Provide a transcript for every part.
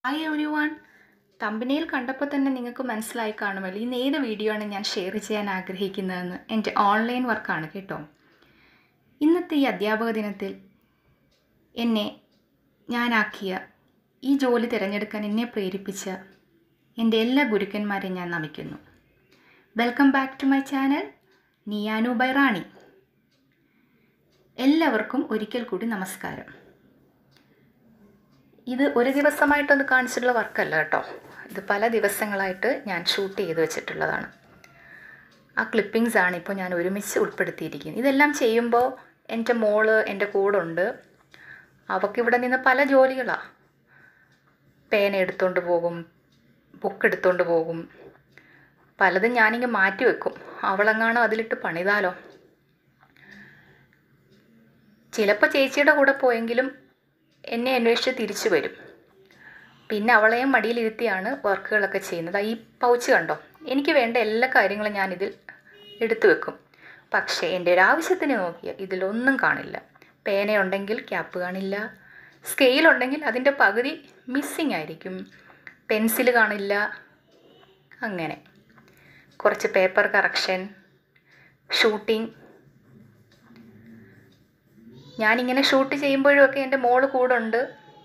hi every one തമ്പനിയിൽ കണ്ടപ്പോൾ തന്നെ നിങ്ങൾക്ക് മനസ്സിലായി കാണുമല്ലോ ഇന്ന് ഏത് വീഡിയോ ആണ് ഞാൻ ഷെയർ ചെയ്യാൻ ആഗ്രഹിക്കുന്നതെന്ന് എൻ്റെ ഓൺലൈൻ വർക്കാണ് കേട്ടോ ഇന്നത്തെ ഈ അധ്യാപക ദിനത്തിൽ എന്നെ ഞാനാക്കിയ ഈ ജോലി തിരഞ്ഞെടുക്കാൻ എന്നെ പ്രേരിപ്പിച്ച എൻ്റെ എല്ലാ ഗുരുക്കന്മാരെയും ഞാൻ നമിക്കുന്നു welcome back to my channel നിയാനു ബൈറാണി എല്ലാവർക്കും ഒരിക്കൽ കൂടി നമസ്കാരം ഇത് ഒരു ദിവസമായിട്ടൊന്ന് കാണിച്ചിട്ടുള്ള വർക്കല്ല കേട്ടോ ഇത് പല ദിവസങ്ങളായിട്ട് ഞാൻ ഷൂട്ട് ചെയ്ത് വെച്ചിട്ടുള്ളതാണ് ആ ക്ലിപ്പിങ്സ് ആണ് ഇപ്പോൾ ഞാൻ ഒരുമിച്ച് ഉൾപ്പെടുത്തിയിരിക്കുന്നത് ഇതെല്ലാം ചെയ്യുമ്പോൾ എൻ്റെ മോള് എൻ്റെ കൂടെ ഉണ്ട് അവൾക്ക് ഇവിടെ നിന്ന് പല ജോലികളാണ് പേന എടുത്തുകൊണ്ട് പോകും ബുക്ക് എടുത്തുകൊണ്ട് പോകും പലതും ഞാനിങ്ങ് മാറ്റി വെക്കും അവളെങ്ങാണോ അതിലിട്ട് പണിതാലോ ചിലപ്പോൾ ചേച്ചിയുടെ കൂടെ പോയെങ്കിലും എന്നെ അന്വേഷിച്ച് തിരിച്ചു വരും പിന്നെ അവളെയും മടിയിലിരുത്തിയാണ് വർക്കുകളൊക്കെ ചെയ്യുന്നത് ഈ പൗച്ച് കണ്ടോ എനിക്ക് വേണ്ട എല്ലാ കാര്യങ്ങളും ഞാനിതിൽ എടുത്തു വെക്കും പക്ഷേ എൻ്റെ ഒരു ആവശ്യത്തിന് നോക്കിയാൽ ഇതിലൊന്നും കാണില്ല പേനയുണ്ടെങ്കിൽ ക്യാപ്പ് കാണില്ല സ്കെയിൽ ഉണ്ടെങ്കിൽ അതിൻ്റെ പകുതി മിസ്സിങ് ആയിരിക്കും പെൻസിൽ കാണില്ല അങ്ങനെ കുറച്ച് പേപ്പർ കറക്ഷൻ ഷൂട്ടിംഗ് ഞാനിങ്ങനെ ഷൂട്ട് ചെയ്യുമ്പോഴൊക്കെ എൻ്റെ മോള് കൂടെ ഉണ്ട്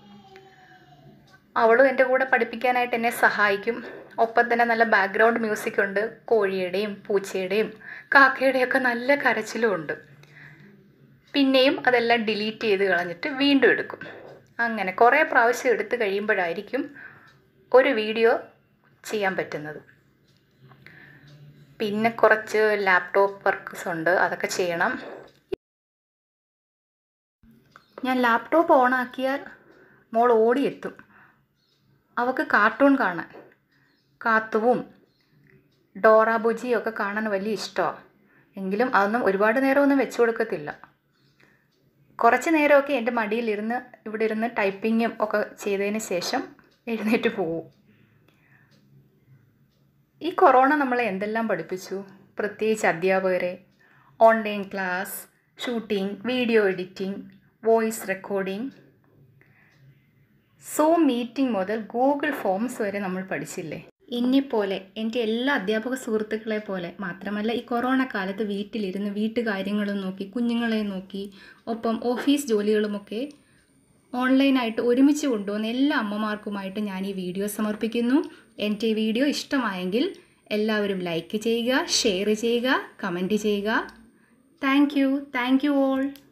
അവളും എൻ്റെ കൂടെ പഠിപ്പിക്കാനായിട്ട് എന്നെ സഹായിക്കും ഒപ്പം തന്നെ നല്ല ബാക്ക്ഗ്രൗണ്ട് മ്യൂസിക് ഉണ്ട് കോഴിയുടെയും പൂച്ചയുടെയും കാക്കയുടെയും ഒക്കെ നല്ല കരച്ചിലും ഉണ്ട് പിന്നെയും അതെല്ലാം ഡിലീറ്റ് ചെയ്ത് കളഞ്ഞിട്ട് വീണ്ടും എടുക്കും അങ്ങനെ കുറേ പ്രാവശ്യം എടുത്ത് കഴിയുമ്പോഴായിരിക്കും ഒരു വീഡിയോ ചെയ്യാൻ പറ്റുന്നത് പിന്നെ കുറച്ച് ലാപ്ടോപ്പ് വർക്ക്സ് ഉണ്ട് അതൊക്കെ ചെയ്യണം ഞാൻ ലാപ്ടോപ്പ് ഓണാക്കിയാൽ മോൾ ഓടിയെത്തും അവൾക്ക് കാർട്ടൂൺ കാണാൻ കാത്തുവും ഡോറ ബുജിയും ഒക്കെ കാണാൻ വലിയ ഇഷ്ടമാണ് എങ്കിലും അതൊന്നും ഒരുപാട് നേരമൊന്നും വെച്ചു കൊടുക്കത്തില്ല കുറച്ച് നേരമൊക്കെ എൻ്റെ മടിയിലിരുന്ന് ഇവിടെ ഇരുന്ന് ടൈപ്പിങ്ങും ഒക്കെ ചെയ്തതിന് ശേഷം എഴുന്നേറ്റ് പോകും ഈ കൊറോണ നമ്മളെ എന്തെല്ലാം പഠിപ്പിച്ചു പ്രത്യേകിച്ച് അധ്യാപകരെ online class shooting video editing voice recording zoom meeting മുതൽ ഗൂഗിൾ ഫോംസ് വരെ നമ്മൾ പഠിച്ചില്ലേ എന്നെപ്പോലെ എൻ്റെ എല്ലാ അധ്യാപക സുഹൃത്തുക്കളെ പോലെ മാത്രമല്ല ഈ കൊറോണ കാലത്ത് വീട്ടിലിരുന്ന് വീട്ടുകാര്യങ്ങളും നോക്കി കുഞ്ഞുങ്ങളെ നോക്കി ഒപ്പം ഓഫീസ് ജോലികളുമൊക്കെ ഓൺലൈനായിട്ട് ഒരുമിച്ച് കൊണ്ടുവന്ന എല്ലാ അമ്മമാർക്കുമായിട്ട് ഞാൻ ഈ വീഡിയോ സമർപ്പിക്കുന്നു എൻ്റെ ഈ വീഡിയോ ഇഷ്ടമായെങ്കിൽ എല്ലാവരും ലൈക്ക് ചെയ്യുക ഷെയർ ചെയ്യുക കമൻറ്റ് ചെയ്യുക thank you thank you all